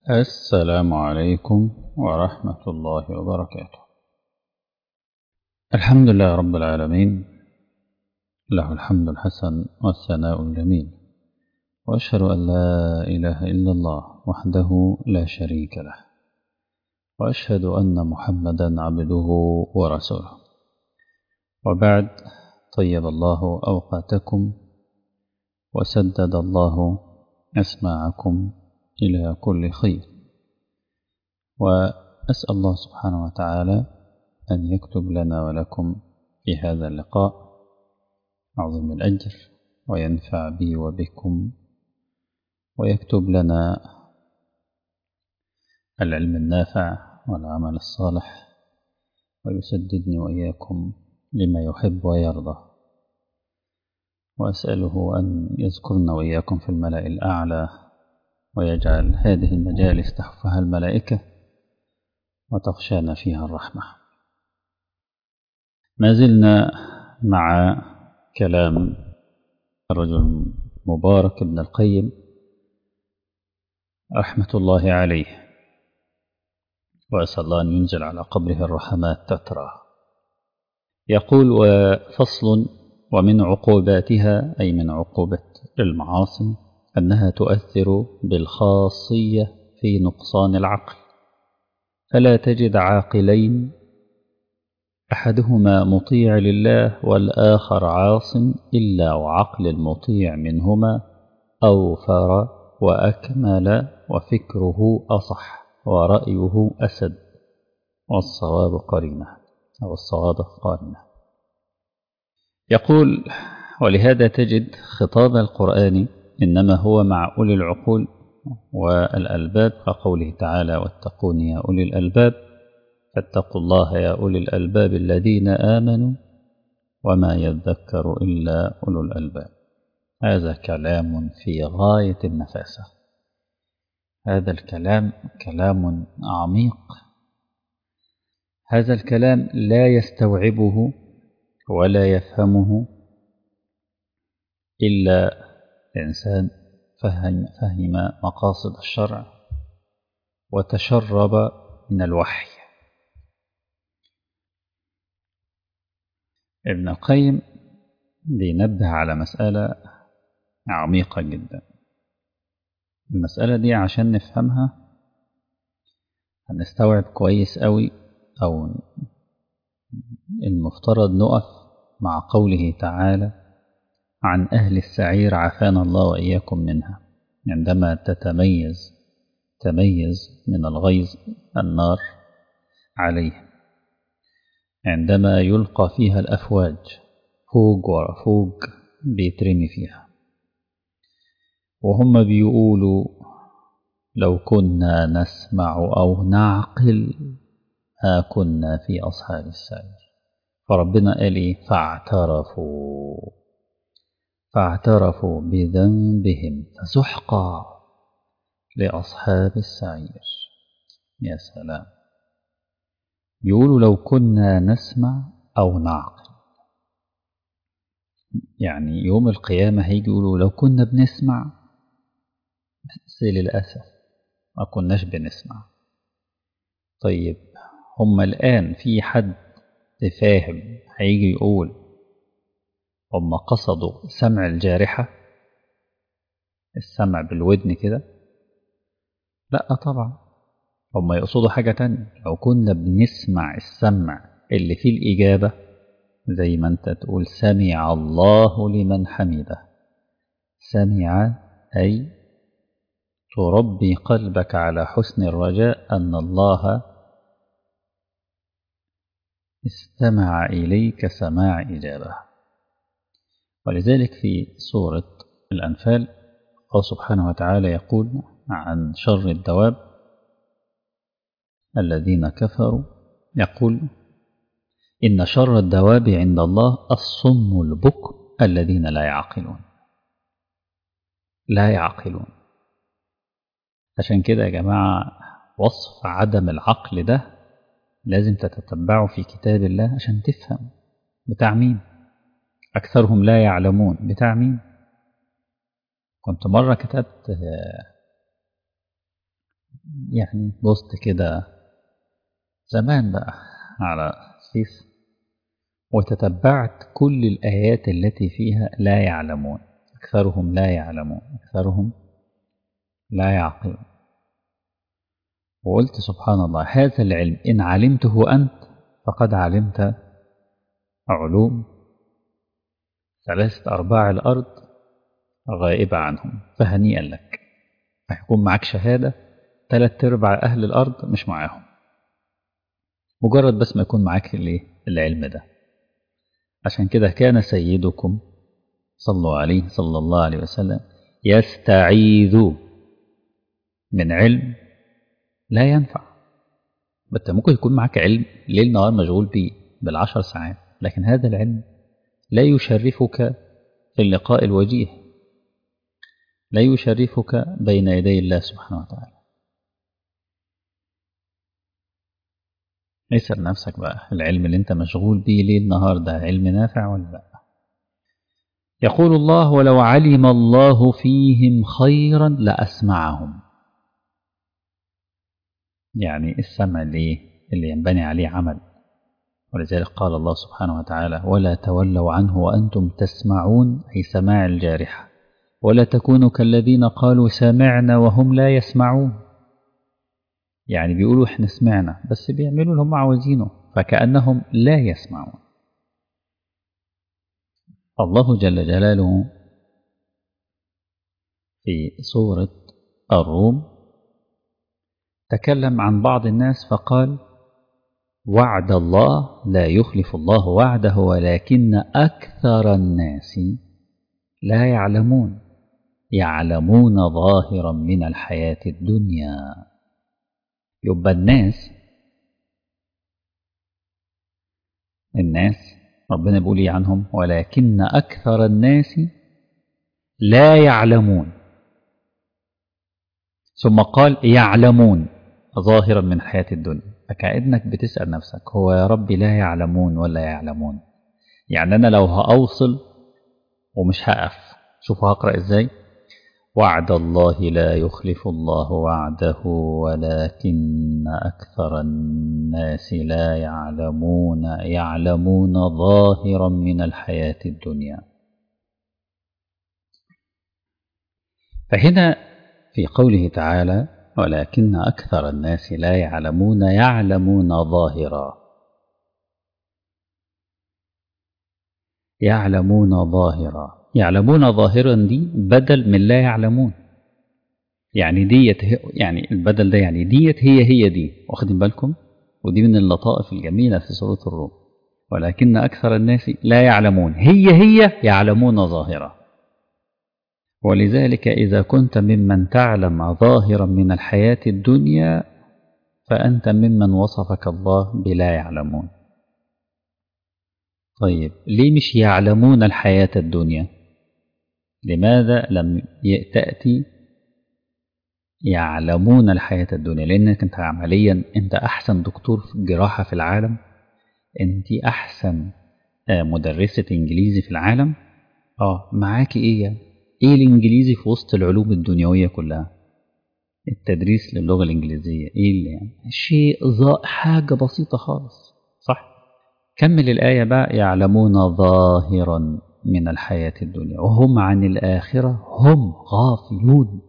السلام عليكم ورحمة الله وبركاته الحمد لله رب العالمين له الحمد الحسن والثناء الجميل وأشهد أن لا إله إلا الله وحده لا شريك له وأشهد أن محمدا عبده ورسوله وبعد طيب الله أوقاتكم وسدد الله أسماعكم إلى كل خير وأسأل الله سبحانه وتعالى أن يكتب لنا ولكم في هذا اللقاء عظيم الأجر وينفع بي وبكم ويكتب لنا العلم النافع والعمل الصالح ويسددني وإياكم لما يحب ويرضى وأسأله أن يذكرنا وإياكم في الملأ الأعلى ويجعل هذه المجالس تحفها الملائكة وتغشانا فيها الرحمة ما زلنا مع كلام الرجل مبارك ابن القيم رحمة الله عليه وأسأل الله أن ينزل على قبره الرحمات تترى يقول وفصل ومن عقوباتها أي من عقوبة المعاصي أنها تؤثر بالخاصية في نقصان العقل فلا تجد عاقلين أحدهما مطيع لله والآخر عاص إلا وعقل المطيع منهما أوفر وأكمل وفكره أصح ورأيه أسد والصواب قرينة أو الصواب قارنة يقول ولهذا تجد خطاب القرآن إنما هو مع أولي العقول والألباب كقوله تعالى واتقون يا أولي الألباب فاتقوا الله يا أولي الألباب الذين آمنوا وما يذكر إلا أولو الألباب هذا كلام في غاية النفاسة هذا الكلام كلام عميق هذا الكلام لا يستوعبه ولا يفهمه إلا إنسان فهم, فهم مقاصد الشرع وتشرب من الوحي ابن القيم بينبه على مسألة عميقة جدا المسألة دي عشان نفهمها هنستوعب كويس قوي أو المفترض نقف مع قوله تعالى عن أهل السعير عافانا الله وإياكم منها عندما تتميز تميز من الغيظ النار عليه عندما يلقى فيها الأفواج فوق ورا فوق بيترمي فيها وهم بيقولوا لو كنا نسمع أو نعقل ما كنا في أصحاب السعير فربنا قال إيه فاعترفوا فاعترفوا بذنبهم فسحقا لأصحاب السعير يا سلام يقولوا لو كنا نسمع أو نعقل يعني يوم القيامة هيجي يقولوا لو كنا بنسمع بس للأسف ما كناش بنسمع طيب هم الآن في حد فاهم هيجي يقول هم قصدوا سمع الجارحة السمع بالودن كده لا طبعا هم يقصدوا حاجة تانية لو كنا بنسمع السمع اللي فيه الإجابة زي ما انت تقول سمع الله لمن حمده سمع أي تربي قلبك على حسن الرجاء أن الله استمع إليك سماع إجابة ولذلك في سورة الأنفال الله سبحانه وتعالى يقول عن شر الدواب الذين كفروا يقول إن شر الدواب عند الله الصم البكم الذين لا يعقلون لا يعقلون عشان كده يا جماعة وصف عدم العقل ده لازم تتتبعه في كتاب الله عشان تفهم بتاع مين أكثرهم لا يعلمون بتاع مين كنت مرة كتبت يعني بوست كده زمان بقى على فيس وتتبعت كل الآيات التي فيها لا يعلمون أكثرهم لا يعلمون أكثرهم لا يعقلون وقلت سبحان الله هذا العلم إن علمته أنت فقد علمت علوم ثلاثة أرباع الأرض غائبة عنهم فهنيئا لك هيكون معك شهادة ثلاث أرباع أهل الأرض مش معاهم مجرد بس ما يكون معاك العلم ده عشان كده كان سيدكم صلوا عليه صلى الله عليه وسلم يستعيذ من علم لا ينفع انت ممكن يكون معك علم ليل نهار مشغول بيه بالعشر ساعات لكن هذا العلم لا يشرفك في اللقاء الوجيه لا يشرفك بين يدي الله سبحانه وتعالى اسأل نفسك بقى العلم اللي انت مشغول بيه ليل نهار ده علم نافع ولا لا يقول الله ولو علم الله فيهم خيرا لأسمعهم يعني السمع اللي اللي ينبني عليه عمل ولذلك قال الله سبحانه وتعالى ولا تولوا عنه وأنتم تسمعون أي سماع الجارحة ولا تكونوا كالذين قالوا سمعنا وهم لا يسمعون يعني بيقولوا احنا سمعنا بس بيعملوا اللي هم عاوزينه فكأنهم لا يسمعون الله جل جلاله في سورة الروم تكلم عن بعض الناس فقال وعد الله لا يخلف الله وعده ولكن أكثر الناس لا يعلمون يعلمون ظاهرا من الحياة الدنيا يبقى الناس الناس ربنا بيقول ايه عنهم ولكن أكثر الناس لا يعلمون ثم قال يعلمون ظاهرا من حياة الدنيا فكأنك بتسأل نفسك هو يا رب لا يعلمون ولا يعلمون يعني أنا لو هأوصل ومش هقف شوفوا هقرأ إزاي وعد الله لا يخلف الله وعده ولكن أكثر الناس لا يعلمون يعلمون ظاهرا من الحياة الدنيا فهنا في قوله تعالى ولكن أكثر الناس لا يعلمون يعلمون ظاهرا يعلمون ظاهرا يعلمون ظاهرا دي بدل من لا يعلمون يعني ديت يعني البدل ده يعني ديت هي هي دي واخدين بالكم ودي من اللطائف الجميلة في سورة الروم ولكن أكثر الناس لا يعلمون هي هي يعلمون ظاهرا ولذلك إذا كنت ممن تعلم ظاهرا من الحياة الدنيا فأنت ممن وصفك الله بلا يعلمون طيب ليه مش يعلمون الحياة الدنيا لماذا لم تأتي يعلمون الحياة الدنيا لأنك أنت عمليا أنت أحسن دكتور في الجراحة في العالم أنت أحسن مدرسة إنجليزي في العالم آه معاكي إيه يعني إيه الإنجليزي في وسط العلوم الدنيوية كلها التدريس للغة الإنجليزية إيه اللي يعني شيء حاجة بسيطة خالص صح كمل الآية بقى يعلمون ظاهرا من الحياة الدنيا وهم عن الآخرة هم غافلون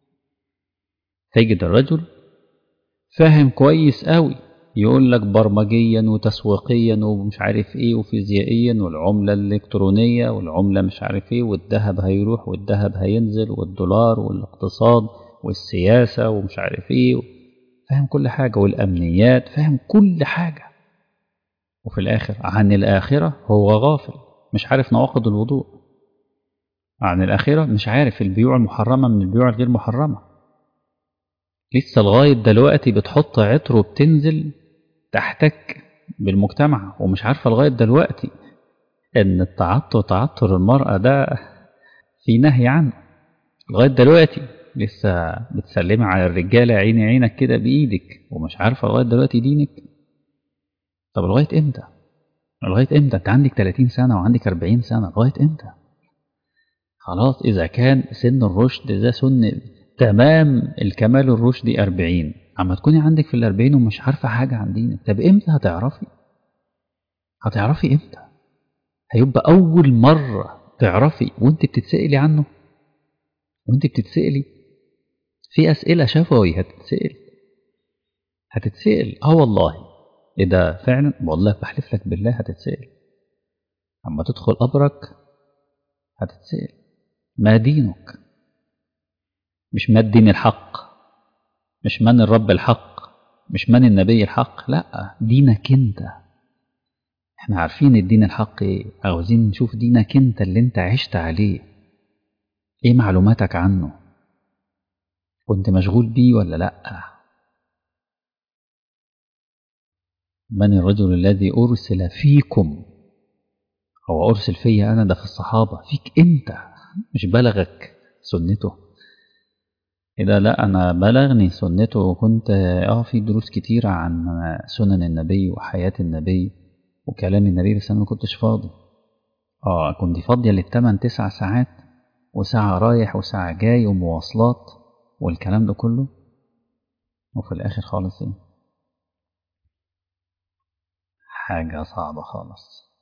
تجد الرجل فاهم كويس قوي يقول لك برمجيا وتسويقيا ومش عارف ايه وفيزيائيا والعملة الإلكترونية والعملة مش عارف ايه والذهب هيروح والذهب هينزل والدولار والاقتصاد والسياسة ومش عارف ايه فاهم كل حاجة والأمنيات فاهم كل حاجة وفي الآخر عن الآخرة هو غافل مش عارف نواقض الوضوء عن الآخرة مش عارف البيوع المحرمة من البيوع الغير محرمة لسه لغاية دلوقتي بتحط عطر وبتنزل تحتك بالمجتمع ومش عارفة لغاية دلوقتي إن التعطر تعطر المرأة ده في نهي عنه لغاية دلوقتي لسه بتسلمي على الرجالة عيني عينك كده بإيدك ومش عارفة لغاية دلوقتي دينك طب لغاية إمتى؟ لغاية إمتى؟ أنت عندك 30 سنة وعندك 40 سنة لغاية إمتى؟ خلاص إذا كان سن الرشد ده سن تمام الكمال الرشدي أربعين أما تكوني عندك في الأربعين ومش عارفة حاجة عن دينك طب إمتى هتعرفي هتعرفي إمتى هيبقى أول مرة تعرفي وأنت بتتسألي عنه وأنت بتتسألي في أسئلة شفوي هتتسأل هتتسأل اه والله ايه ده فعلا والله بحلف لك بالله هتتسأل اما تدخل قبرك هتتسأل ما دينك مش ما الدين الحق مش من الرب الحق مش من النبي الحق لا دينك انت احنا عارفين الدين الحق ايه عاوزين نشوف دينك انت اللي انت عشت عليه ايه معلوماتك عنه كنت مشغول بيه ولا لا من الرجل الذي أرسل فيكم هو أرسل فيا أنا ده في الصحابة فيك أنت مش بلغك سنته إذا لا أنا بلغني سنته وكنت آه في دروس كتيرة عن سنن النبي وحياة النبي وكلام النبي بس أنا ما كنتش فاضي آه كنت فاضية للتمن تسع ساعات وساعة رايح وساعة جاي ومواصلات والكلام ده كله وفي الآخر خالص إيه حاجة صعبة خالص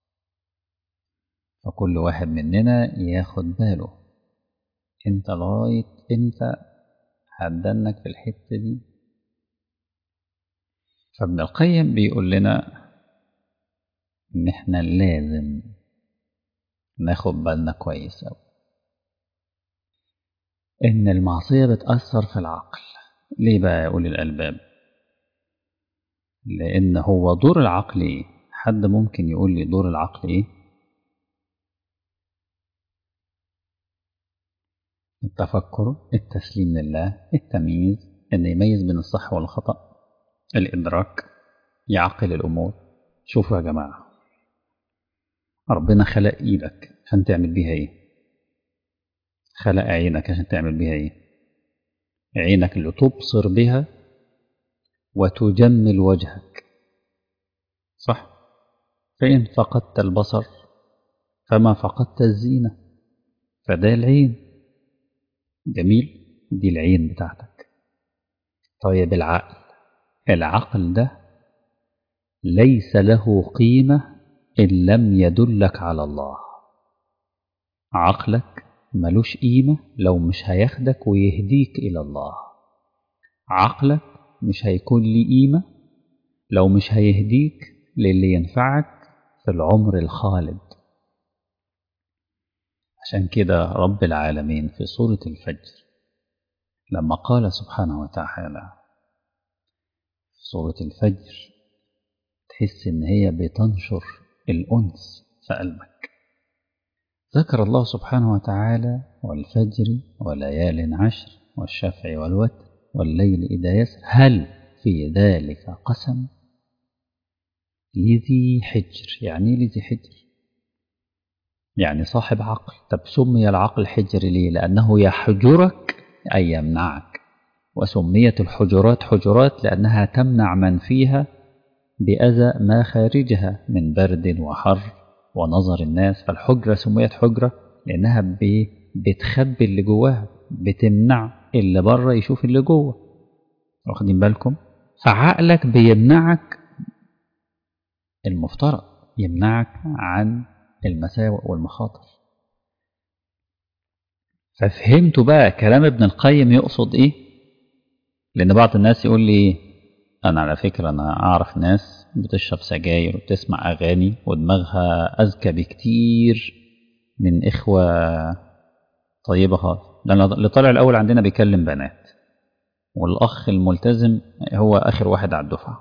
فكل واحد مننا ياخد باله انت لغاية امتى هتدنك في الحتة دي فابن القيم بيقول لنا ان احنا لازم ناخد بالنا كويس أوي ان المعصية بتأثر في العقل ليه بقى يا أولي الألباب لأن هو دور العقل إيه؟ حد ممكن يقول لي دور العقل إيه؟ التفكر التسليم لله التمييز إن يميز بين الصح والخطأ الإدراك يعقل الأمور شوفوا يا جماعة ربنا خلق إيدك عشان تعمل بيها إيه؟ خلق عينك عشان تعمل بيها إيه؟ عينك اللي تبصر بها وتجمل وجهك صح فإن فقدت البصر فما فقدت الزينة فده العين جميل دي العين بتاعتك طيب العقل العقل ده ليس له قيمة إن لم يدلك على الله عقلك ملوش قيمة لو مش هياخدك ويهديك إلى الله عقلك مش هيكون ليه قيمة لو مش هيهديك للي ينفعك في العمر الخالد عشان كده رب العالمين في سورة الفجر لما قال سبحانه وتعالى في سورة الفجر تحس إن هي بتنشر الأنس في قلبك ذكر الله سبحانه وتعالى والفجر وليال عشر والشفع والوتر والليل إذا يسر هل في ذلك قسم لذي حجر يعني لذي حجر يعني صاحب عقل طب سمي العقل حجر ليه لأنه يحجرك أي يمنعك وسميت الحجرات حجرات لأنها تمنع من فيها بأذى ما خارجها من برد وحر ونظر الناس فالحجرة سميت حجرة لأنها بتخبي اللي جواها بتمنع اللي بره يشوف اللي جوه واخدين بالكم فعقلك بيمنعك المفترض يمنعك عن المساوئ والمخاطر ففهمتوا بقى كلام ابن القيم يقصد ايه لان بعض الناس يقول لي انا على فكرة انا اعرف ناس بتشرب سجاير وبتسمع اغاني ودماغها اذكى بكتير من اخوة طيبة خالص لان اللي طالع الاول عندنا بيكلم بنات والاخ الملتزم هو اخر واحد على الدفعة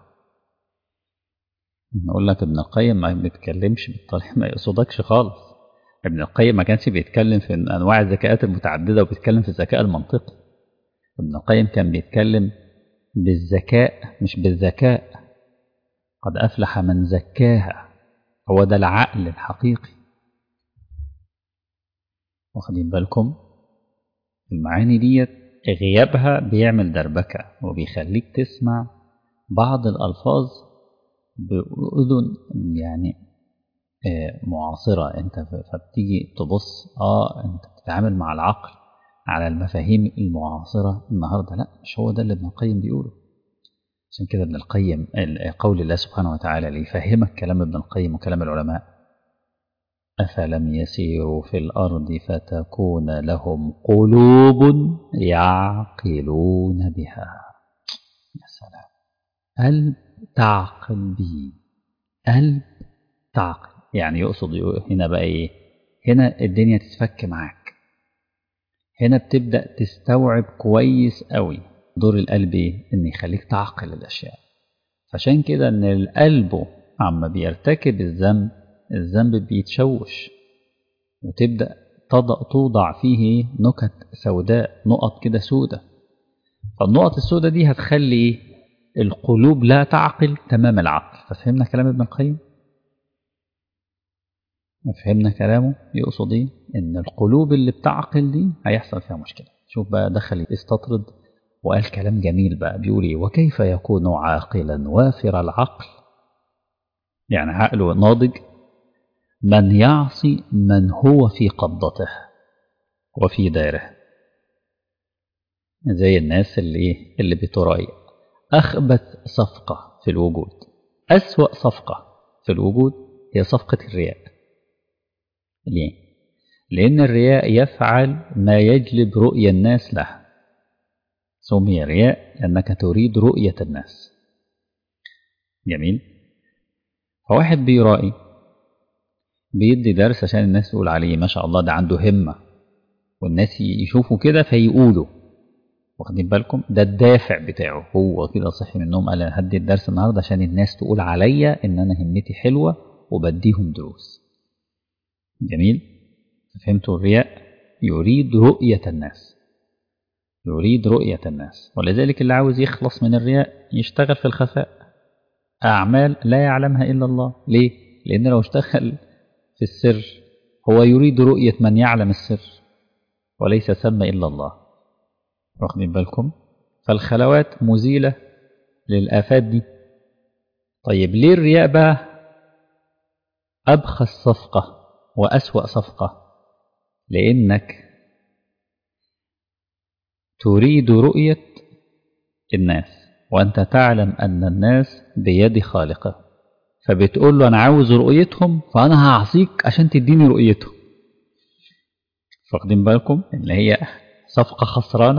نقول لك ابن القيم ما بيتكلمش بالطريقة ما يقصدكش خالص ابن القيم ما كانش بيتكلم في انواع الذكاءات المتعدده وبيتكلم في الذكاء المنطقي ابن القيم كان بيتكلم بالذكاء مش بالذكاء قد افلح من زكاها هو ده العقل الحقيقي واخدين بالكم المعاني ديت غيابها بيعمل دربكه وبيخليك تسمع بعض الالفاظ باذن يعني معاصرة انت فبتيجي تبص اه انت بتتعامل مع العقل على المفاهيم المعاصرة النهاردة لا مش هو ده اللي ابن القيم بيقوله عشان كده ابن القيم قول الله سبحانه وتعالى ليفهمك كلام ابن القيم وكلام العلماء أفلم يسيروا في الأرض فتكون لهم قلوب يعقلون بها يا سلام قلب تعقل به قلب تعقل يعني يقصد هنا بقى ايه هنا الدنيا تتفك معاك هنا بتبدأ تستوعب كويس قوي دور القلب ايه ان يخليك تعقل الاشياء فعشان كده ان القلب عما بيرتكب الذنب الذنب بيتشوش وتبدأ توضع فيه نكت سوداء نقط كده سودة فالنقط السوداء دي هتخلي القلوب لا تعقل تمام العقل ففهمنا كلام ابن القيم فهمنا كلامه يقصد ايه ان القلوب اللي بتعقل دي هيحصل فيها مشكله شوف بقى دخل يستطرد وقال كلام جميل بقى بيقول ايه وكيف يكون عاقلا وافر العقل يعني عقله ناضج من يعصي من هو في قبضته وفي داره زي الناس اللي ايه اللي بتراي اخبث صفقه في الوجود اسوا صفقه في الوجود هي صفقه الرياء ليه لان الرياء يفعل ما يجلب رؤيا الناس له سمي رياء لانك تريد رؤيه الناس جميل فواحد بيرائي بيدي درس عشان الناس تقول عليه ما شاء الله ده عنده همة والناس يشوفوا كده فيقولوا واخدين بالكم ده الدافع بتاعه هو كده صحي من النوم قال انا هدي الدرس النهارده عشان الناس تقول عليا ان انا همتي حلوه وبديهم دروس جميل فهمتوا الرياء يريد رؤية الناس يريد رؤية الناس ولذلك اللي عاوز يخلص من الرياء يشتغل في الخفاء أعمال لا يعلمها إلا الله ليه؟ لأن لو اشتغل في السر هو يريد رؤية من يعلم السر وليس ثم إلا الله واخدين بالكم فالخلوات مزيلة للآفات دي طيب ليه الرياء بقى أبخس صفقة وأسوأ صفقة لأنك تريد رؤية الناس وأنت تعلم أن الناس بيد خالقه فبتقول له أنا عاوز رؤيتهم فأنا هعصيك عشان تديني رؤيتهم واخدين بالكم اللي هي صفقة خسرانة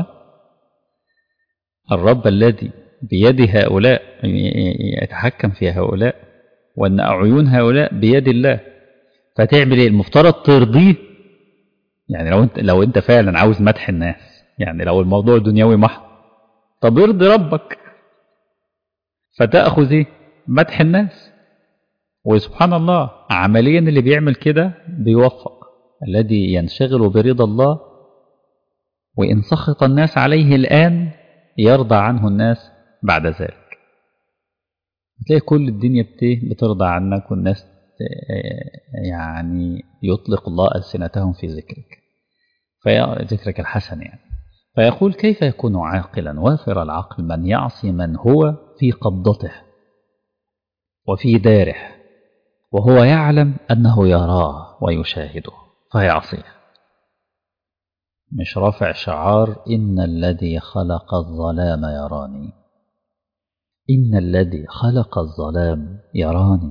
الرب الذي بيد هؤلاء يتحكم في هؤلاء وأن عيون هؤلاء بيد الله فتعمل ايه المفترض ترضيه يعني لو انت لو انت فعلا عاوز مدح الناس يعني لو الموضوع دنيوي محض طب ارضي ربك فتأخذ ايه مدح الناس وسبحان الله عمليا اللي بيعمل كده بيوفق الذي ينشغل برضا الله وإن سخط الناس عليه الآن يرضى عنه الناس بعد ذلك تلاقي كل الدنيا بترضى عنك والناس يعني يطلق الله ألسنتهم في ذكرك في ذكرك الحسن يعني فيقول كيف يكون عاقلا وافر العقل من يعصي من هو في قبضته وفي داره وهو يعلم أنه يراه ويشاهده فيعصيه مش رافع شعار إن الذي خلق الظلام يراني إن الذي خلق الظلام يراني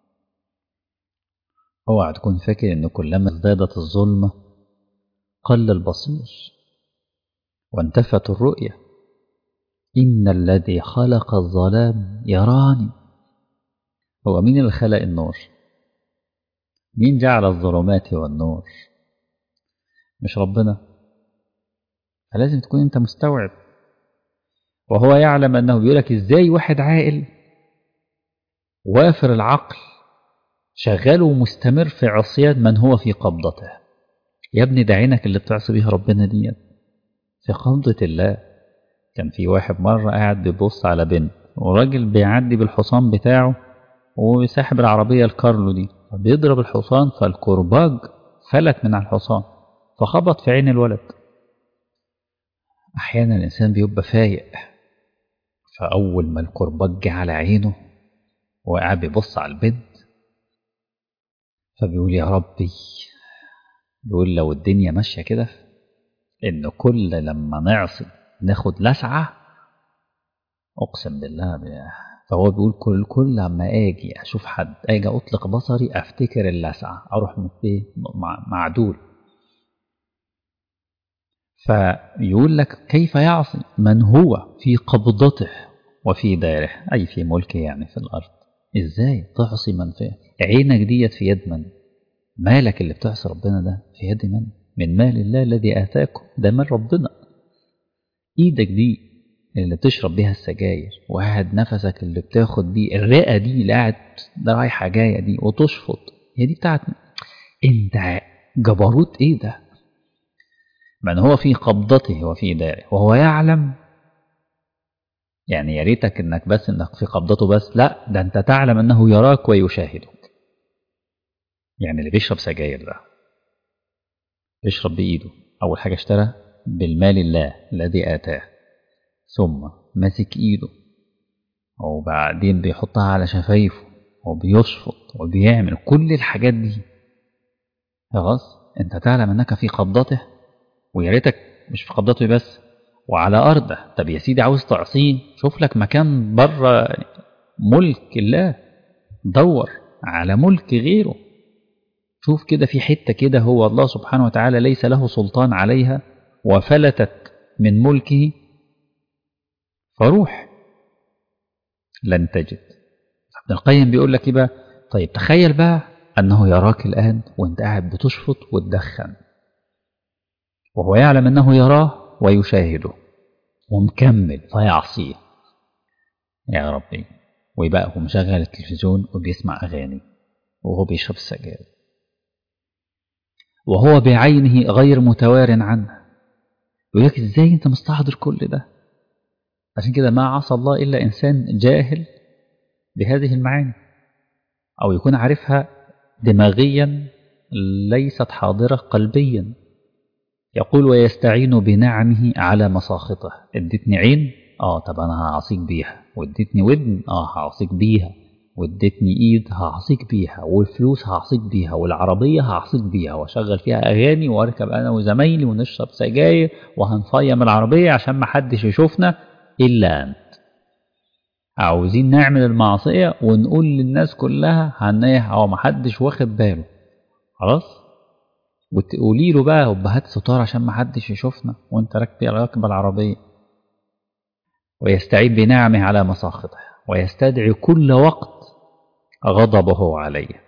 اوعى تكون فاكر ان كلما ازدادت الظلمه قل البصير وانتفت الرؤيه ان الذي خلق الظلام يراني هو مين اللي خلق النور مين جعل الظلمات والنور مش ربنا فلازم تكون انت مستوعب وهو يعلم انه بيقولك ازاي واحد عاقل وافر العقل شغال ومستمر في عصيان من هو في قبضته يا ابني ده عينك اللي بتعصي بيها ربنا ديت في قبضة الله كان في واحد مرة قاعد بيبص على بنت وراجل بيعدي بالحصان بتاعه وساحب العربية الكارلو دي بيضرب الحصان فالكرباج فلت من على الحصان فخبط في عين الولد أحيانا الإنسان بيبقى فايق فأول ما الكرباج جه على عينه وقاعد بيبص على البنت فبيقول يا ربي بيقول لو الدنيا ماشية كده إن كل لما نعصي ناخد لسعة أقسم بالله بالله فهو بيقول كل كل لما اجي اشوف حد اجي اطلق بصري افتكر اللسعه اروح معدول فيقول لك كيف يعصي من هو في قبضته وفي داره اي في ملكه يعني في الارض ازاي تعصي من في عينك ديت في يد من مالك اللي بتعصي ربنا ده في يد من من مال الله الذي اتاكم ده مال ربنا ايدك دي اللي بتشرب بيها السجاير وقاعد نفسك اللي بتاخد بيه الرئه دي اللي قاعد ده رايحه جايه دي وتشفط هي دي بتاعت انت جبروت ايه ده من هو في قبضته وفي داره وهو يعلم يعني يا ريتك انك بس انك في قبضته بس لا ده انت تعلم انه يراك ويشاهدك يعني اللي بيشرب سجاير ده بيشرب بايده اول حاجه اشترى بالمال الله الذي اتاه ثم ماسك ايده وبعدين بيحطها على شفايفه وبيشفط وبيعمل كل الحاجات دي خلاص انت تعلم انك في قبضته ويا ريتك مش في قبضته بس وعلى ارضه طب يا سيدي عاوز تعصيه شوف لك مكان بره ملك الله دور على ملك غيره شوف كده في حته كده هو الله سبحانه وتعالى ليس له سلطان عليها وفلتت من ملكه فروح لن تجد ابن القيم بيقول لك ايه بقى طيب تخيل بقى انه يراك الان وانت قاعد بتشفط وتدخن وهو يعلم انه يراه ويشاهده ومكمل فيعصيه يا ربي ويبقى هو مشغل التلفزيون وبيسمع اغاني وهو بيشرب السجاير وهو بعينه غير متوار عنه يقول لك ازاي انت مستحضر كل ده عشان كده ما عصى الله إلا إنسان جاهل بهذه المعاني أو يكون عارفها دماغيا ليست حاضرة قلبيا يقول ويستعين بنعمه على مساخطه اديتني عين اه طب انا هعصيك بيها واديتني ودن اه هعصيك بيها واديتني ايد هعصيك بيها والفلوس هعصيك بيها والعربية هعصيك بيها واشغل فيها اغاني واركب انا وزمايلي ونشرب سجاير وهنفيم العربية عشان ما حدش يشوفنا إلا أنت عاوزين نعمل المعصية ونقول للناس كلها هنيه أو محدش واخد باله خلاص وتقولي له بقى وبهات ستار عشان محدش يشوفنا وانت راكب راكب العربية ويستعيد بنعمه على مساخطه ويستدعي كل وقت غضبه عليه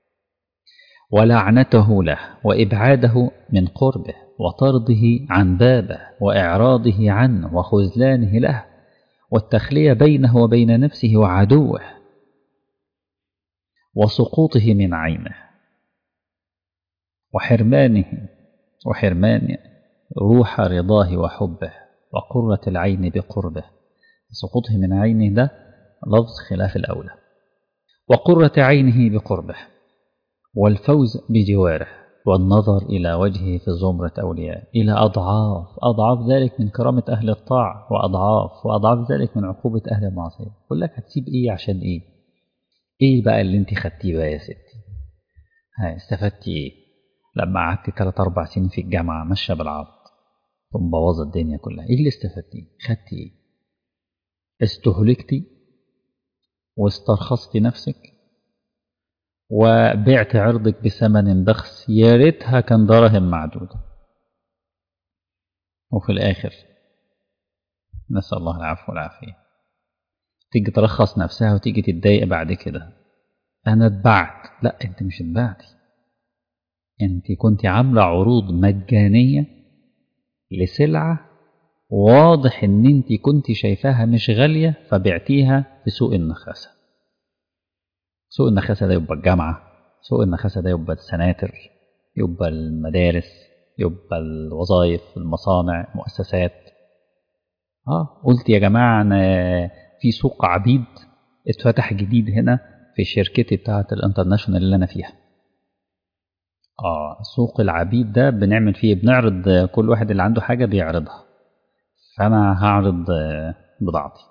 ولعنته له وإبعاده من قربه وطرده عن بابه وإعراضه عنه وخذلانه له والتخلية بينه وبين نفسه وعدوه وسقوطه من عينه وحرمانه وحرمان روح رضاه وحبه وقرة العين بقربه سقوطه من عينه ده لفظ خلاف الأولى وقرة عينه بقربه والفوز بجواره والنظر إلى وجهه في زمرة أولياء إلى أضعاف أضعاف ذلك من كرامة أهل الطاعة وأضعاف وأضعاف ذلك من عقوبة أهل المعصية يقول لك هتسيب إيه عشان إيه إيه بقى اللي أنت خدتيه بقى يا ستي ها استفدتي إيه لما قعدتي 3 4 سنين في الجامعة ماشية بالعبط ثم بوظ الدنيا كلها إيه اللي استفدتيه خدتي إيه استهلكتي واسترخصتي نفسك وبعت عرضك بثمن بخس يا ريتها كان دراهم معدودة وفي الآخر نسأل الله العفو والعافية تيجي ترخص نفسها وتيجي تتضايق بعد كده أنا اتبعت لا أنت مش اتبعتي أنت كنت عاملة عروض مجانية لسلعة واضح ان انت كنت شايفاها مش غالية فبعتيها في سوق النخاسة سوق النخاسة ده يبقى الجامعة سوق النخاسة ده يبقى السناتر يبقى المدارس يبقى الوظائف المصانع المؤسسات اه قلت يا جماعة أنا في سوق عبيد اتفتح جديد هنا في شركتي بتاعة الانترناشونال اللي أنا فيها اه سوق العبيد ده بنعمل فيه بنعرض كل واحد اللي عنده حاجة بيعرضها فأنا هعرض بضاعتي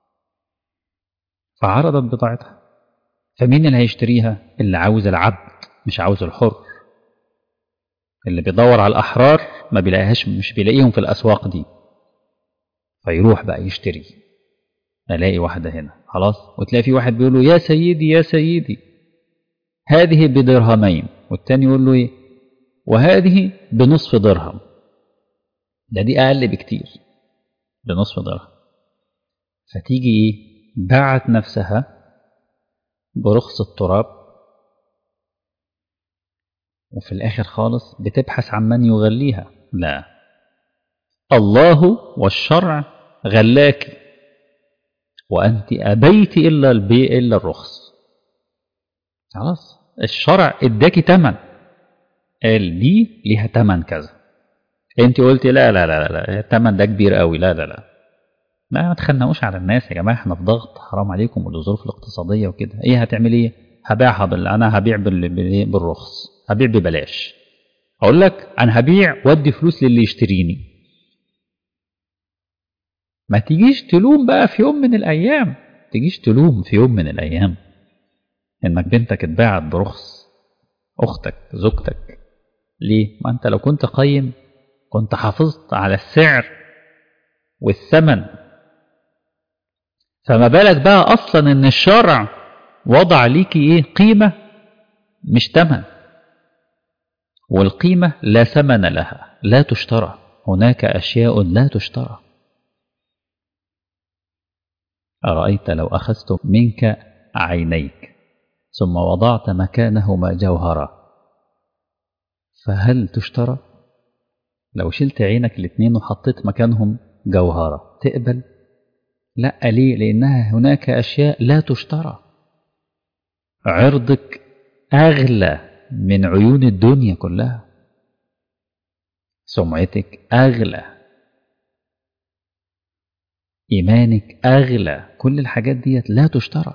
فعرضت بضاعتها فمين اللي هيشتريها اللي عاوز العبد مش عاوز الحر اللي بيدور على الأحرار ما بيلاقيهاش مش بيلاقيهم في الأسواق دي فيروح بقى يشتري ألاقي واحدة هنا خلاص وتلاقي في واحد بيقول له يا سيدي يا سيدي هذه بدرهمين والتاني يقول له ايه وهذه بنصف درهم ده دي أقل بكتير بنصف درهم فتيجي ايه باعت نفسها برخص التراب وفي الآخر خالص بتبحث عن من يغليها لا الله والشرع غلاك وأنت أبيت إلا البيع إلا الرخص خلاص الشرع اداكي تمن قال دي ليها تمن كذا انت قلتي لا لا لا لا التمن ده كبير قوي لا لا لا لا ما تخنقوش على الناس يا جماعه احنا في ضغط حرام عليكم والظروف الاقتصاديه وكده ايه هتعمل ايه هبيعها بال... انا هبيع بال... بال... بالرخص هبيع ببلاش اقول لك انا هبيع وادي فلوس للي يشتريني ما تجيش تلوم بقى في يوم من الايام تجيش تلوم في يوم من الايام انك بنتك اتباعت برخص اختك زوجتك ليه ما انت لو كنت قيم كنت حافظت على السعر والثمن فما بالك بقى اصلا ان الشرع وضع ليكي ايه قيمه مش تمن والقيمه لا ثمن لها لا تشترى هناك اشياء لا تشترى ارايت لو اخذت منك عينيك ثم وضعت مكانهما جوهرا فهل تشترى لو شلت عينك الاتنين وحطيت مكانهم جوهرة تقبل لا ليه لأنها هناك أشياء لا تشترى عرضك أغلى من عيون الدنيا كلها سمعتك أغلى إيمانك أغلى كل الحاجات ديت لا تشترى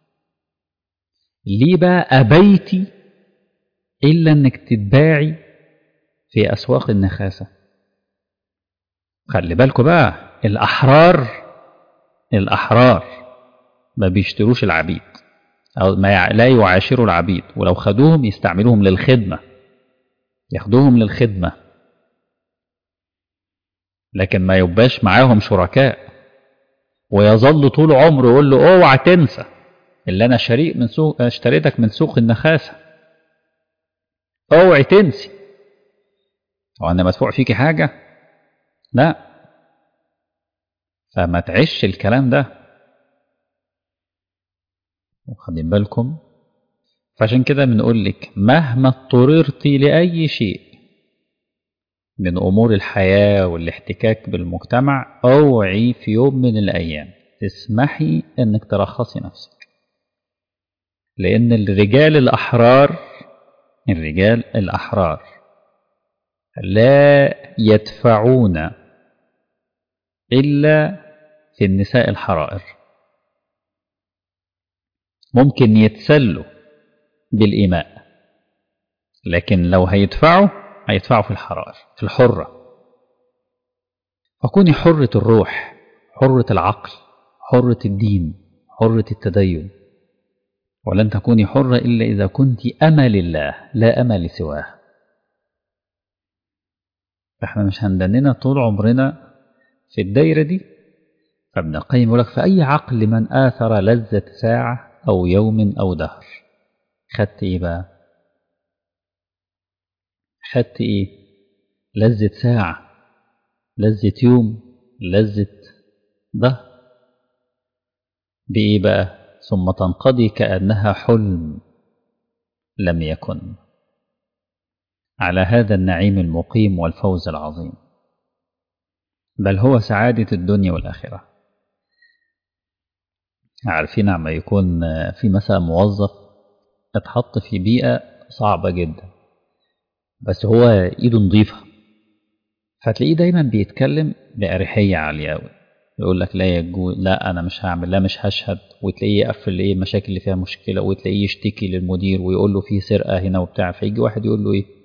ليه بقى أبيتي إلا أنك تتباعي في أسواق النخاسة خلي بالكوا بقى الأحرار الأحرار ما بيشتروش العبيد أو ما لا يعاشروا العبيد ولو خدوهم يستعملوهم للخدمة ياخدوهم للخدمة لكن ما يبقاش معاهم شركاء ويظل طول عمره يقول له اوعى تنسى اللي انا شريك من سوق اشتريتك من سوق النخاسه اوعي تنسي هو انا مدفوع فيكي حاجه لا فما تعيش الكلام ده واخدين بالكم فعشان كده بنقول لك مهما اضطررتي لاي شيء من امور الحياه والاحتكاك بالمجتمع اوعي في يوم من الايام تسمحي انك ترخصي نفسك لان الرجال الاحرار الرجال الأحرار لا يدفعون إلا في النساء الحرائر ممكن يتسلوا بالإيماء لكن لو هيدفعوا هيدفعوا في الحرائر في الحرة فكوني حرة الروح حرة العقل حرة الدين حرة التدين ولن تكوني حرة إلا إذا كنت أمل لله لا أمل سواه فإحنا مش هندننا طول عمرنا في الدايرة دي فابن القيم يقول لك فأي عقل من آثر لذة ساعة أو يوم أو دهر خدت إيه بقى خدت إيه لذة ساعة لذة يوم لذة دهر بإيه بقى ثم تنقضي كأنها حلم لم يكن على هذا النعيم المقيم والفوز العظيم بل هو سعادة الدنيا والآخرة عارفين عما يكون في مثلا موظف اتحط في بيئة صعبة جدا بس هو ايده نظيفة فتلاقيه دايما بيتكلم بأريحية عالية أوي يقول لك لا يجوز لا انا مش هعمل لا مش هشهد وتلاقيه يقفل ايه المشاكل اللي فيها مشكله وتلاقيه يشتكي للمدير ويقول له في سرقه هنا وبتاع فيجي واحد يقول له ايه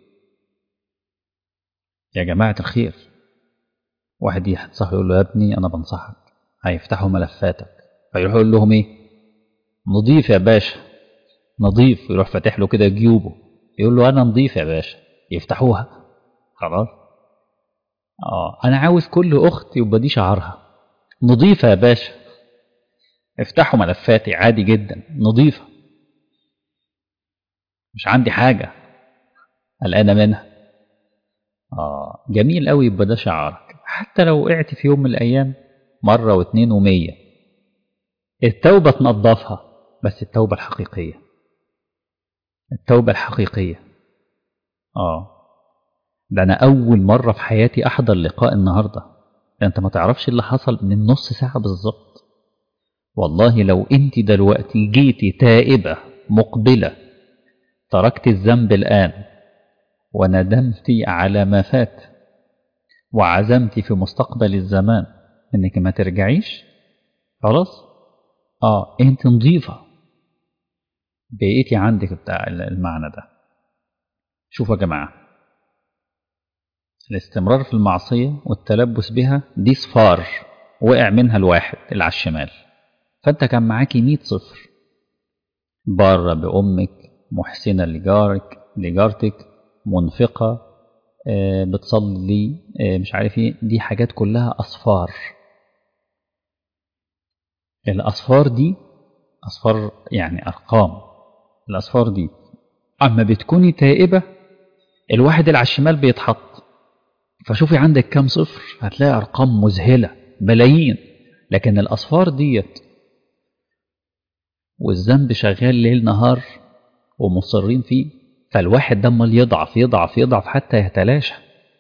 يا جماعه الخير واحد ينصحه يقول له يا ابني انا بنصحك هيفتحوا ملفاتك فيروح يقول لهم ايه نضيف يا باشا نضيف يروح فاتح له كده جيوبه يقول له انا نضيف يا باشا يفتحوها خلاص اه انا عاوز كل اخت يبقى دي شعارها نظيفه يا باشا افتحوا ملفاتي عادي جدا نظيفه مش عندي حاجه قلقانه منها اه جميل قوي يبقى ده شعارك حتى لو وقعت في يوم من الايام مره واثنين ومية التوبه تنظفها بس التوبه الحقيقيه التوبه الحقيقيه اه ده انا اول مره في حياتي احضر لقاء النهارده ده انت ما تعرفش اللي حصل من نص ساعه بالظبط والله لو انت دلوقتي جيتي تائبه مقبله تركت الذنب الان وندمت على ما فات وعزمت في مستقبل الزمان انك ما ترجعيش خلاص اه انت نظيفه بقيتي عندك بتاع المعنى ده شوفوا يا جماعه الاستمرار في المعصية والتلبس بها دي صفار وقع منها الواحد اللي على الشمال فانت كان معاكي 100 صفر بارة بأمك محسنة لجارك لجارتك منفقة آه بتصلي آه مش عارف ايه دي حاجات كلها أصفار الأصفار دي أصفار يعني أرقام الأصفار دي أما بتكوني تائبة الواحد اللي على الشمال بيتحط فشوفي عندك كام صفر هتلاقي أرقام مذهلة بلايين لكن الأصفار ديت والذنب شغال ليل نهار ومصرين فيه فالواحد ده امال يضعف يضعف يضعف حتى يتلاشى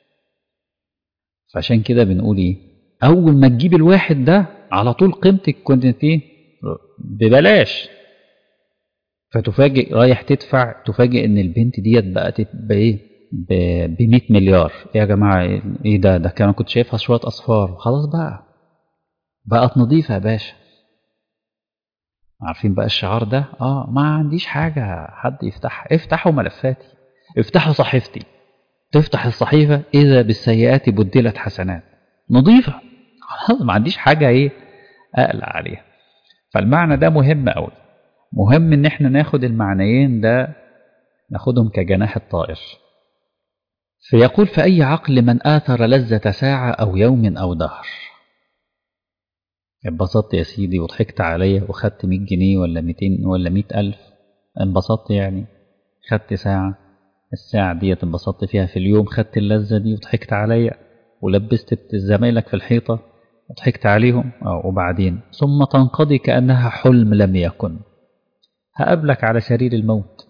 فعشان كده بنقول ايه اول ما تجيب الواحد ده على طول قيمتك كنت ايه ببلاش فتفاجئ رايح تدفع تفاجئ ان البنت ديت بقت بايه ب 100 مليار يا جماعه ايه ده ده كان كنت شايفها شويه اصفار خلاص بقى بقت نظيفه يا باشا عارفين بقى الشعار ده اه ما عنديش حاجه حد يفتحها افتحوا ملفاتي افتحوا صحيفتي تفتح الصحيفه اذا بالسيئات بدلت حسنات نظيفه خلاص ما عنديش حاجه ايه اقلق عليها فالمعنى ده مهم قوي مهم ان احنا ناخد المعنيين ده ناخدهم كجناح الطائر فيقول في أي عقل من آثر لذة ساعة أو يوم أو دهر انبسطت يا سيدي وضحكت عليا وخدت 100 جنيه ولا 200 ولا 100 ألف انبسطت يعني خدت ساعة الساعة دي انبسطت فيها في اليوم خدت اللذة دي وضحكت عليا ولبست زمايلك في الحيطة وضحكت عليهم وبعدين ثم تنقضي كأنها حلم لم يكن هقابلك على سرير الموت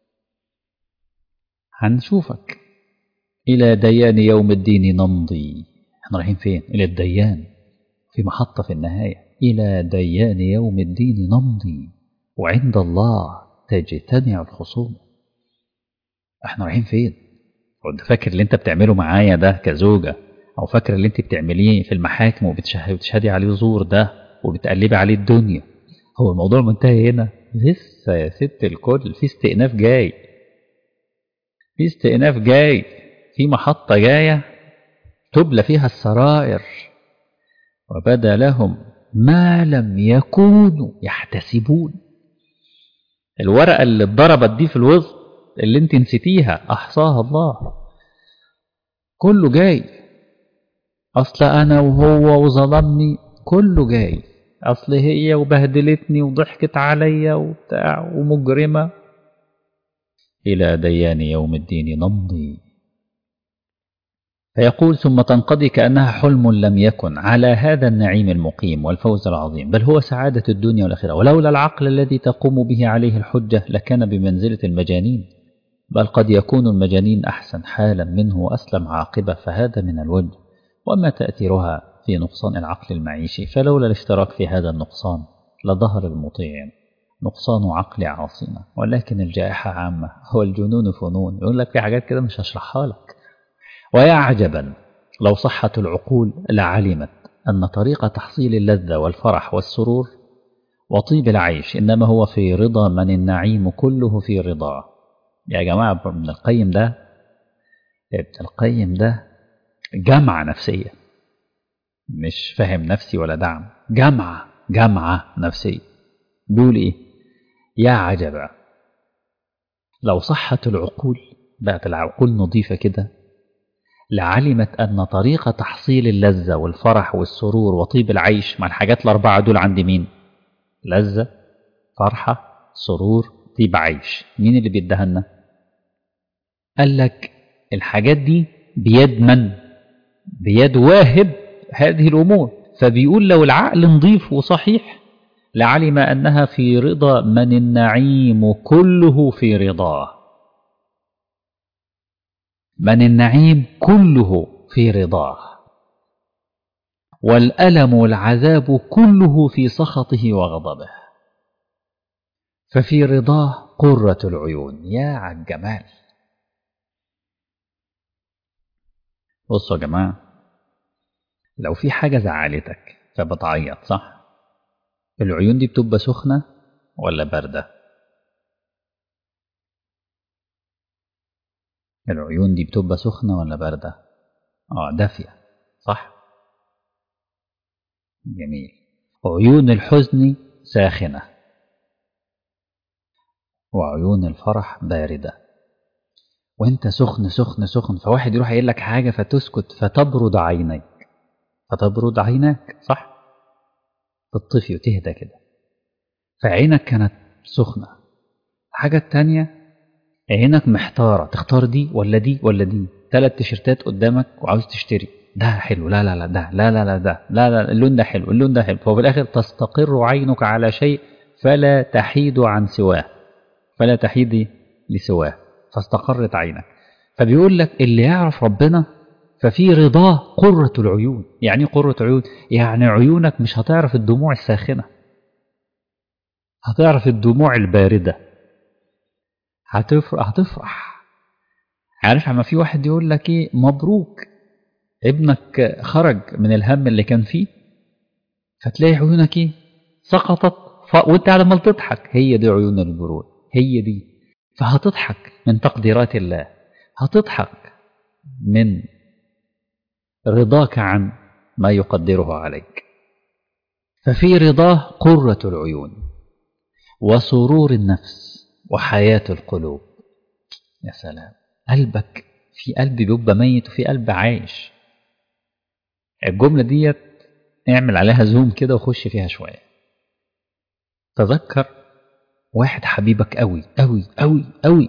هنشوفك إلى ديان يوم الدين نمضي احنا رايحين فين إلى الديان في محطة في النهاية إلى ديان يوم الدين نمضي وعند الله تجتمع الخصوم احنا رايحين فين وانت فاكر اللي انت بتعمله معايا ده كزوجة او فاكر اللي انت بتعمليه في المحاكم وبتشهدي عليه زور ده وبتقلبي عليه الدنيا هو الموضوع منتهي هنا لسه يا ست الكل في استئناف جاي في استئناف جاي في محطة جاية تبلى فيها السرائر وبدا لهم ما لم يكونوا يحتسبون الورقة اللي اتضربت دي في الوسط اللي انت نسيتيها احصاها الله كله جاي اصل انا وهو وظلمني كله جاي اصل هي وبهدلتني وضحكت عليا وبتاع ومجرمة الى ديان يوم الدين نمضي فيقول ثم تنقضي كأنها حلم لم يكن على هذا النعيم المقيم والفوز العظيم بل هو سعادة الدنيا والآخرة ولولا العقل الذي تقوم به عليه الحجة لكان بمنزلة المجانين بل قد يكون المجانين أحسن حالا منه وأسلم عاقبة فهذا من الوجه وما تأثيرها في نقصان العقل المعيشي فلولا الاشتراك في هذا النقصان لظهر المطيعين نقصان عقل عاصمة ولكن الجائحة عامة هو الجنون فنون يقول لك في حاجات كده مش هشرحها لك ويا عجبا لو صحت العقول لعلمت أن طريق تحصيل اللذة والفرح والسرور وطيب العيش إنما هو في رضا من النعيم كله في رضاه يا جماعة ابن القيم ده ابن القيم ده جامعة نفسية مش فاهم نفسي ولا دعم جامعة جامعة نفسية بيقول إيه يا عجبا لو صحت العقول بقت العقول نظيفة كده لعلمت أن طريق تحصيل اللذة والفرح والسرور وطيب العيش مع الحاجات الأربعة دول عند مين لذة فرحة سرور طيب عيش مين اللي بيديها لنا قال لك الحاجات دي بيد من بيد واهب هذه الأمور فبيقول لو العقل نظيف وصحيح لعلم أنها في رضا من النعيم كله في رضاه من النعيم كله في رضاه والألم والعذاب كله في سخطه وغضبه ففي رضاه قرة العيون يا عالجمال بصوا يا جماعة لو في حاجة زعلتك فبتعيط صح العيون دي بتبقى سخنة ولا باردة العيون دي بتبقى سخنة ولا باردة اه دافية صح جميل عيون الحزن ساخنة وعيون الفرح باردة وانت سخن سخن سخن فواحد يروح يقول لك حاجة فتسكت فتبرد عينيك فتبرد عيناك صح تطفي وتهدى كده فعينك كانت سخنة الحاجة التانية عينك محتارة تختار دي ولا دي ولا دي ثلاث تيشرتات قدامك وعاوز تشتري ده حلو لا لا لا ده لا لا لا ده لا لا اللون ده حلو اللون ده حلو ففي الآخر تستقر عينك على شيء فلا تحيد عن سواه فلا تحيد لسواه فاستقرت عينك فبيقول لك اللي يعرف ربنا ففي رضاه قرة العيون يعني قرة عيون يعني عيونك مش هتعرف الدموع الساخنة هتعرف الدموع الباردة هتفرح هتفرح عارف عما في واحد يقول لك ايه مبروك ابنك خرج من الهم اللي كان فيه فتلاقي عيونك ايه سقطت ف... وانت على ما تضحك هي دي عيون البرود هي دي فهتضحك من تقديرات الله هتضحك من رضاك عن ما يقدره عليك ففي رضاه قرة العيون وسرور النفس وحياة القلوب يا سلام قلبك في قلب بيبقى ميت وفي قلب عايش الجملة ديت اعمل عليها زوم كده وخش فيها شوية تذكر واحد حبيبك قوي قوي قوي قوي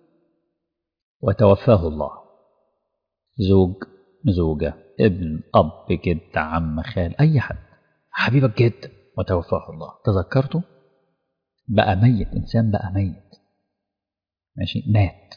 وتوفاه الله زوج زوجة ابن أب جد عم خال أي حد حبيبك جدا وتوفاه الله تذكرته بقى ميت إنسان بقى ميت ماشي مات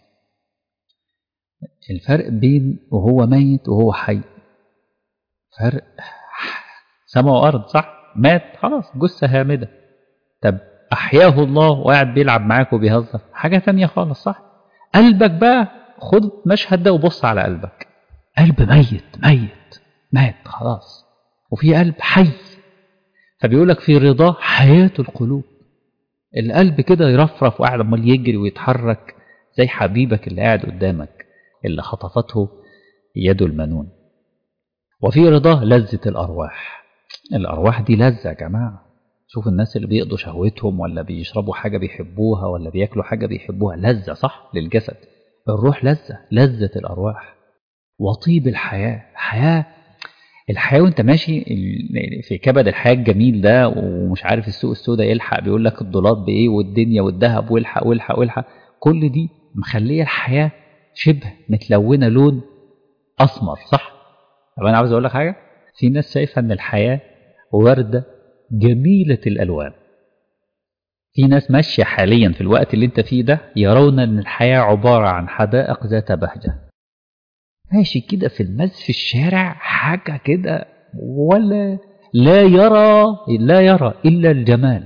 الفرق بين وهو ميت وهو حي فرق سماء وأرض صح مات خلاص جثة هامدة طب أحياه الله وقاعد بيلعب معاك وبيهزر حاجة تانية خالص صح قلبك بقى خد المشهد ده وبص على قلبك قلب ميت ميت مات خلاص وفي قلب حي فبيقول لك في رضاه حياة القلوب القلب كده يرفرف وقاعد عمال يجري ويتحرك زي حبيبك اللي قاعد قدامك اللي خطفته يد المنون وفي رضاه لذة الأرواح الأرواح دي لذة يا جماعة شوف الناس اللي بيقضوا شهوتهم ولا بيشربوا حاجة بيحبوها ولا بياكلوا حاجة بيحبوها لذة صح للجسد الروح لذة لذة الأرواح وطيب الحياة الحياة الحياة وانت ماشي في كبد الحياة الجميل ده ومش عارف السوق السوداء يلحق بيقول لك الدولار بايه والدنيا والذهب والحق والحق والحق كل دي مخلية الحياة شبه متلونة لون أسمر صح؟ طب أنا عاوز أقول لك حاجة في ناس شايفة إن الحياة وردة جميلة الألوان في ناس ماشية حاليا في الوقت اللي انت فيه ده يرون ان الحياة عبارة عن حدائق ذات بهجة ماشي كده في المز في الشارع حاجة كده ولا لا يرى لا يرى إلا الجمال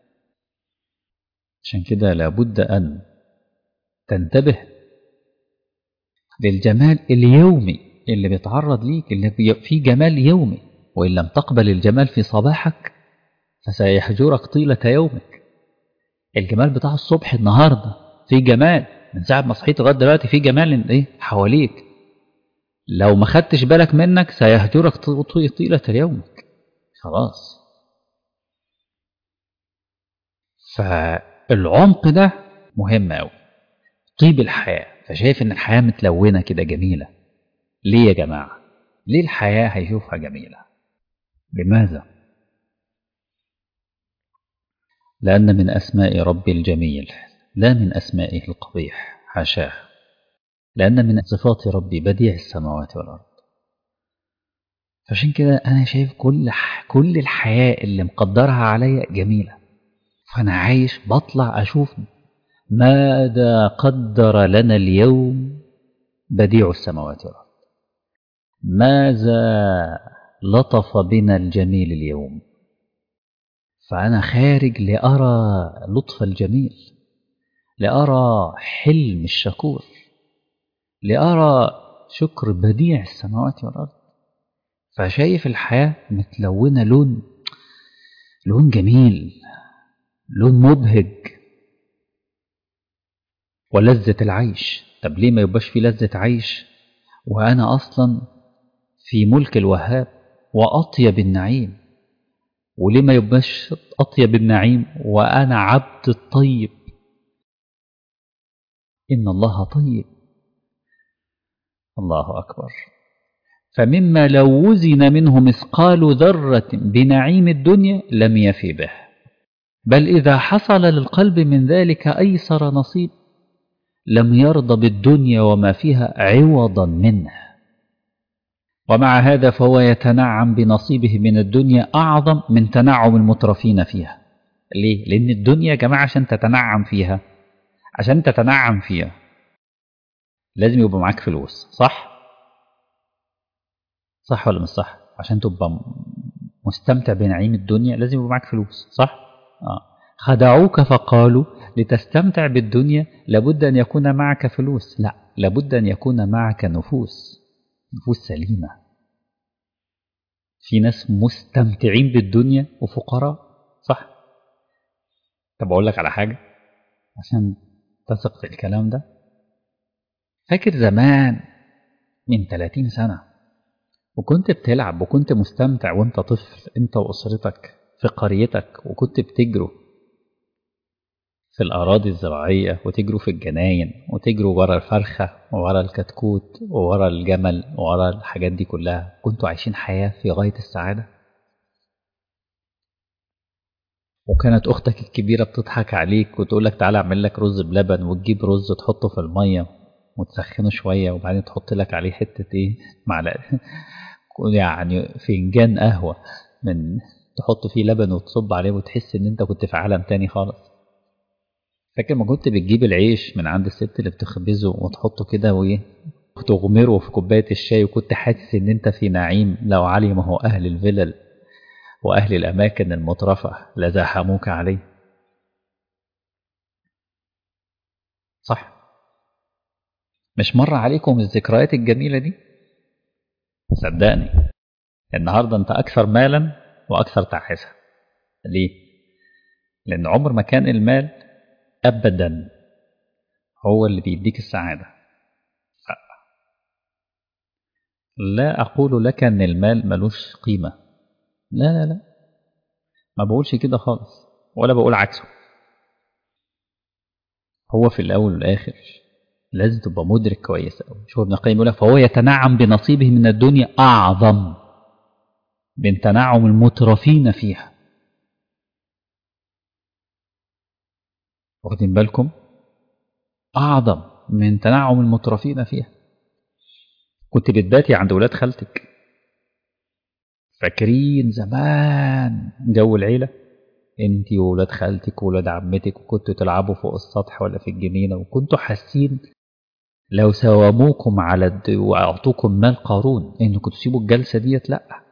عشان كده لابد أن تنتبه للجمال اليومي اللي بيتعرض ليك اللي فيه جمال يومي وإن لم تقبل الجمال في صباحك فسيحجرك طيلة يومك الجمال بتاع الصبح النهاردة في جمال من ساعة ما صحيت لغاية دلوقتي في جمال ايه حواليك لو ما خدتش بالك منك سيهجرك طيلة يومك خلاص فالعمق ده مهم قوي طيب الحياة فشايف ان الحياة متلونة كده جميلة ليه يا جماعة ليه الحياة هيشوفها جميلة لماذا لأن من أسماء ربي الجميل لا من أسمائه القبيح حاشاه لأن من صفات ربي بديع السماوات والأرض فعشان كده أنا شايف كل كل الحياة اللي مقدرها عليا جميلة فأنا عايش بطلع أشوف ماذا قدر لنا اليوم بديع السماوات والأرض ماذا لطف بنا الجميل اليوم فأنا خارج لأرى لطف الجميل لأرى حلم الشكور لأرى شكر بديع السماوات والأرض فشايف الحياة متلونة لون لون جميل لون مبهج ولذة العيش طب ليه ما يبقاش في لذة عيش وأنا أصلا في ملك الوهاب وأطيب النعيم وليه ما يبقاش أطيب النعيم وأنا عبد الطيب إن الله طيب الله أكبر فمما لو وزن منه مثقال ذرة بنعيم الدنيا لم يفي به بل إذا حصل للقلب من ذلك أيسر نصيب لم يرضى بالدنيا وما فيها عوضا منه ومع هذا فهو يتنعم بنصيبه من الدنيا أعظم من تنعم المترفين فيها ليه؟ لأن الدنيا يا جماعة عشان تتنعم فيها عشان تتنعم فيها لازم يبقى معاك فلوس صح؟ صح ولا مش صح؟ عشان تبقى مستمتع بنعيم الدنيا لازم يبقى معاك فلوس صح؟ آه. خدعوك فقالوا لتستمتع بالدنيا لابد أن يكون معك فلوس لا لابد أن يكون معك نفوس نفوس سليمة في ناس مستمتعين بالدنيا وفقراء صح طب أقول لك على حاجة عشان تثق في الكلام ده فاكر زمان من 30 سنة وكنت بتلعب وكنت مستمتع وانت طفل انت وأسرتك في قريتك وكنت بتجروا في الأراضي الزراعية وتجروا في الجناين وتجروا ورا الفرخة وورا الكتكوت وورا الجمل وورا الحاجات دي كلها كنتوا عايشين حياة في غاية السعادة وكانت أختك الكبيرة بتضحك عليك وتقول لك تعالى أعمل لك رز بلبن وتجيب رز تحطه في المية وتسخنه شوية وبعدين تحط لك عليه حتة إيه معلقة يعني فنجان قهوة من تحط فيه لبن وتصب عليه وتحس إن أنت كنت في عالم تاني خالص فاكر ما كنت بتجيب العيش من عند الست اللي بتخبزه وتحطه كده وايه وتغمره في كوبايه الشاي وكنت حاسس ان انت في نعيم لو علمه اهل الفلل واهل الاماكن المترفه لزاحموك عليه صح مش مر عليكم الذكريات الجميله دي صدقني النهارده انت اكثر مالا واكثر تعاسه ليه لان عمر ما كان المال ابدا هو اللي بيديك السعاده لا. لا اقول لك ان المال ملوش قيمه لا لا لا ما بقولش كده خالص ولا بقول عكسه هو في الاول والاخر لازم تبقى مدرك كويس قوي شوف ابن القيم يقول فهو يتنعم بنصيبه من الدنيا اعظم من تنعم المترفين فيها واخدين بالكم أعظم من تنعم المترفين فيها كنت بتباتي عند ولاد خالتك فاكرين زمان جو العيلة انت وولاد خالتك وولاد عمتك وكنتوا تلعبوا فوق السطح ولا في الجنينة وكنتوا حاسين لو ساوموكم على الد... واعطوكم مال قارون انكم تسيبوا الجلسة ديت لا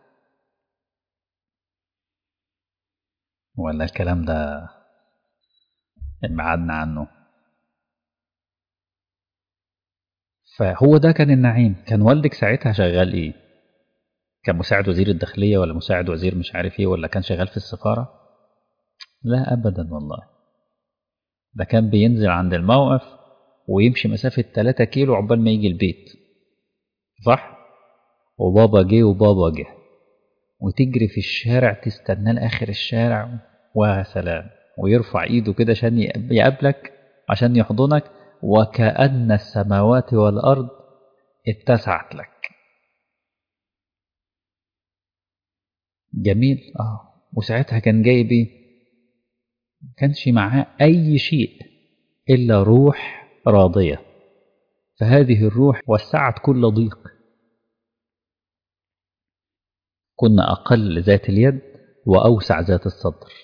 ولا الكلام ده ابعدنا عنه فهو ده كان النعيم كان والدك ساعتها شغال ايه كان مساعد وزير الداخلية ولا مساعد وزير مش عارف ايه ولا كان شغال في السفارة لا ابدا والله ده كان بينزل عند الموقف ويمشي مسافة 3 كيلو عقبال ما يجي البيت صح وبابا جه وبابا جه وتجري في الشارع تستناه لاخر الشارع وسلام ويرفع ايده كده عشان يقابلك عشان يحضنك وكأن السماوات والأرض اتسعت لك جميل اه وساعتها كان جايب ايه كانش معاه اي شيء الا روح راضيه فهذه الروح وسعت كل ضيق كنا اقل ذات اليد واوسع ذات الصدر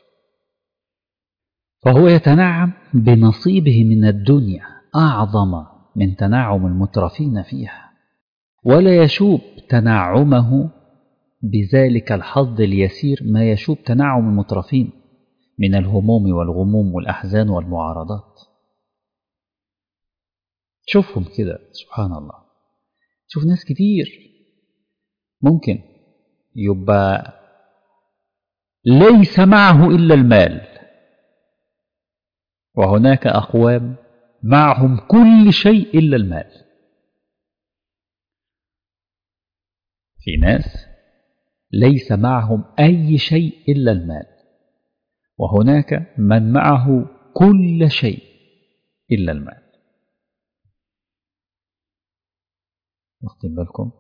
فهو يتنعم بنصيبه من الدنيا اعظم من تنعم المترفين فيها ولا يشوب تنعمه بذلك الحظ اليسير ما يشوب تنعم المترفين من الهموم والغموم والأحزان والمعارضات شوفهم كده سبحان الله شوف ناس كتير ممكن يبقى ليس معه إلا المال وهناك أقوام معهم كل شيء إلا المال في ناس ليس معهم أي شيء إلا المال وهناك من معه كل شيء إلا المال واخدين بالكم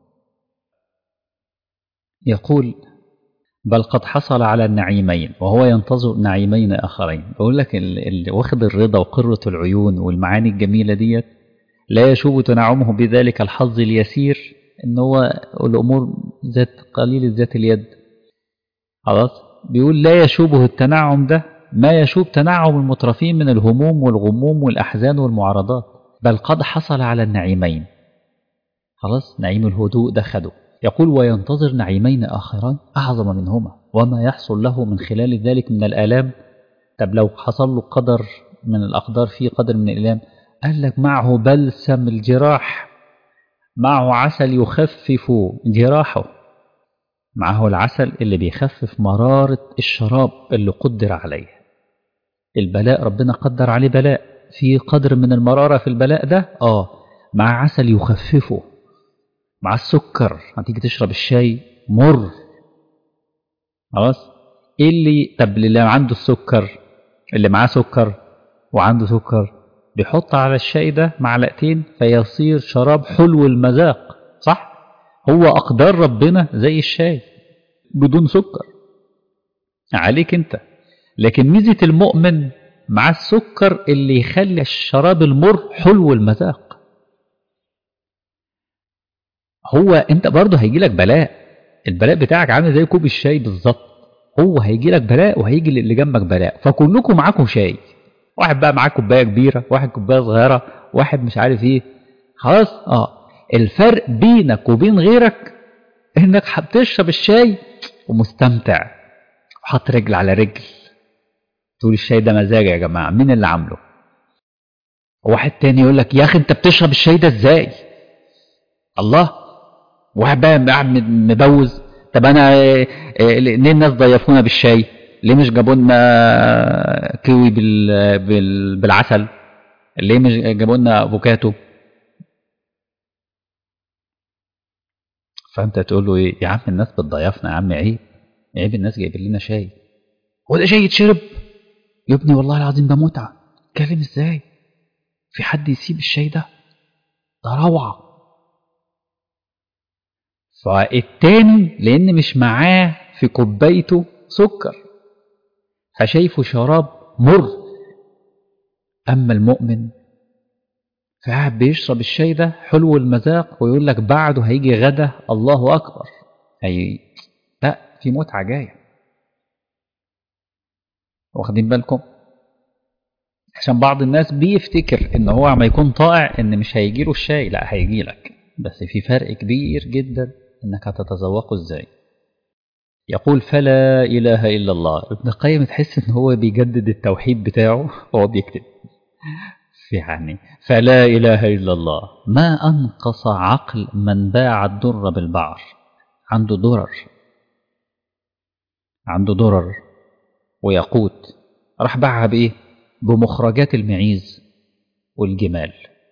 يقول بل قد حصل على النعيمين وهو ينتظر نعيمين آخرين بقول لك اللي واخد الرضا وقرة العيون والمعاني الجميلة ديت لا يشوب تنعمه بذلك الحظ اليسير ان هو الامور ذات قليل ذات اليد خلاص بيقول لا يشوبه التنعم ده ما يشوب تنعم المترفين من الهموم والغموم والاحزان والمعارضات بل قد حصل على النعيمين خلاص نعيم الهدوء ده خده يقول وينتظر نعيمين آخران أعظم منهما وما يحصل له من خلال ذلك من الآلام طب لو حصل له قدر من الأقدار في قدر من الآلام قال لك معه بلسم الجراح معه عسل يخفف جراحه معه العسل اللي بيخفف مرارة الشراب اللي قدر عليه البلاء ربنا قدر عليه بلاء في قدر من المرارة في البلاء ده آه مع عسل يخففه مع السكر هتيجي تشرب الشاي مر خلاص ايه اللي طب اللي عنده السكر اللي معاه سكر وعنده سكر بيحط على الشاي ده معلقتين فيصير شراب حلو المذاق صح هو اقدار ربنا زي الشاي بدون سكر عليك انت لكن ميزه المؤمن مع السكر اللي يخلي الشراب المر حلو المذاق هو انت برضه هيجي لك بلاء البلاء بتاعك عامل زي كوب الشاي بالظبط هو هيجي لك بلاء وهيجي اللي جنبك بلاء فكلكم معاكم شاي واحد بقى معاه كوبايه كبيره واحد كوبايه صغيره واحد مش عارف ايه خلاص اه الفرق بينك وبين غيرك انك بتشرب الشاي ومستمتع وحاط رجل على رجل تقول الشاي ده مزاج يا جماعه مين اللي عامله واحد تاني يقول لك يا اخي انت بتشرب الشاي ده ازاي الله واحد بقى قاعد مبوز طب انا ليه الناس ضيفونا بالشاي ليه مش جابوا لنا كيوي بال... بال... بالعسل ليه مش جابوا لنا افوكاتو فانت تقول له ايه يا عم الناس بتضيفنا يا عم عيب عيب الناس جايبين لنا شاي هو ده شاي يتشرب يا ابني والله العظيم ده متعه اتكلم ازاي في حد يسيب الشاي ده ده روعه فالتاني لان مش معاه في كوبايته سكر فشايفه شراب مر اما المؤمن فقاعد بيشرب الشاي ده حلو المذاق ويقول لك بعده هيجي غدا الله اكبر هي لا في متعه جايه واخدين بالكم عشان بعض الناس بيفتكر ان هو عم يكون طائع ان مش هيجي له الشاي لا هيجي لك بس في فرق كبير جدا انك هتتذوقه ازاي يقول فلا اله الا الله ابن القيم تحس ان هو بيجدد التوحيد بتاعه وهو بيكتب يعني فلا اله الا الله ما انقص عقل من باع الدر بالبعر عنده درر عنده درر وياقوت راح باعها بايه بمخرجات المعيز والجمال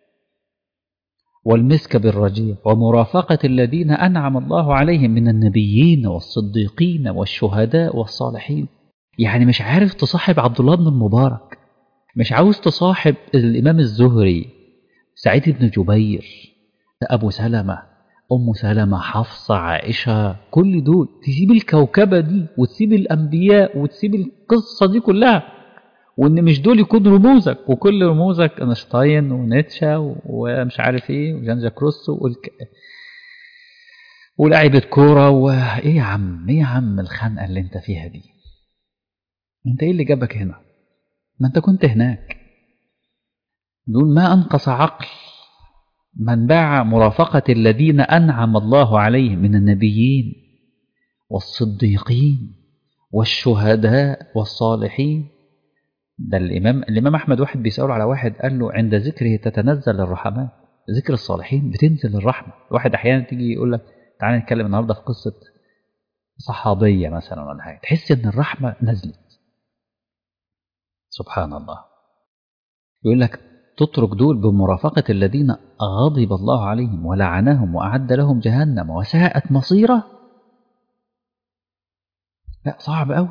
والمسك بالرجيع ومرافقة الذين أنعم الله عليهم من النبيين والصديقين والشهداء والصالحين يعني مش عارف تصاحب عبد الله بن المبارك مش عاوز تصاحب الإمام الزهري سعيد بن جبير أبو سلمة أم سلمة حفصة عائشة كل دول تسيب الكوكبة دي وتسيب الأنبياء وتسيب القصة دي كلها وإن مش دول يكون رموزك وكل رموزك أينشتاين ونيتشه ومش عارف إيه وجان جاك روسو والك... ولاعيبة كورة وإيه يا عم إيه يا عم الخنقة اللي أنت فيها دي أنت إيه اللي جابك هنا ما أنت كنت هناك دول ما أنقص عقل من باع مرافقة الذين أنعم الله عليهم من النبيين والصديقين والشهداء والصالحين ده الإمام الإمام أحمد واحد بيسأله على واحد قال له عند ذكره تتنزل الرحمات ذكر الصالحين بتنزل الرحمة الواحد أحيانا تيجي يقول لك تعالى نتكلم النهاردة في قصة صحابية مثلا ولا حاجة تحس إن الرحمة نزلت سبحان الله يقول لك تترك دول بمرافقة الذين غضب الله عليهم ولعنهم وأعد لهم جهنم وساءت مصيره لا صعب قوي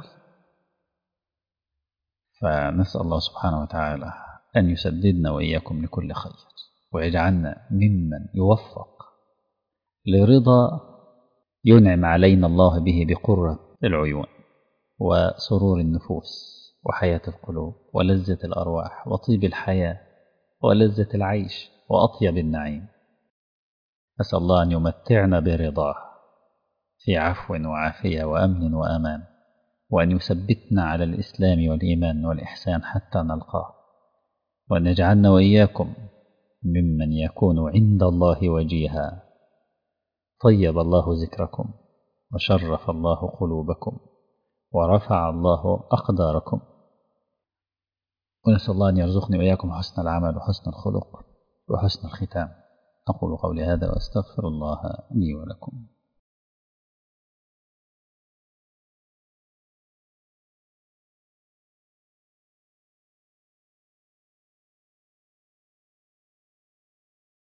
فنسأل الله سبحانه وتعالى أن يسددنا وإياكم لكل خير ويجعلنا ممن يوفق لرضا ينعم علينا الله به بقرة العيون وسرور النفوس وحياة القلوب ولذة الأرواح وطيب الحياة ولذة العيش وأطيب النعيم أسأل الله أن يمتعنا برضاه في عفو وعافية وأمن وأمان وأن يثبتنا على الإسلام والإيمان والإحسان حتى نلقاه وأن يجعلنا وإياكم ممن يكون عند الله وجيها طيب الله ذكركم وشرف الله قلوبكم ورفع الله أقداركم ونسأل الله أن يرزقني وإياكم حسن العمل وحسن الخلق وحسن الختام أقول قولي هذا وأستغفر الله لي ولكم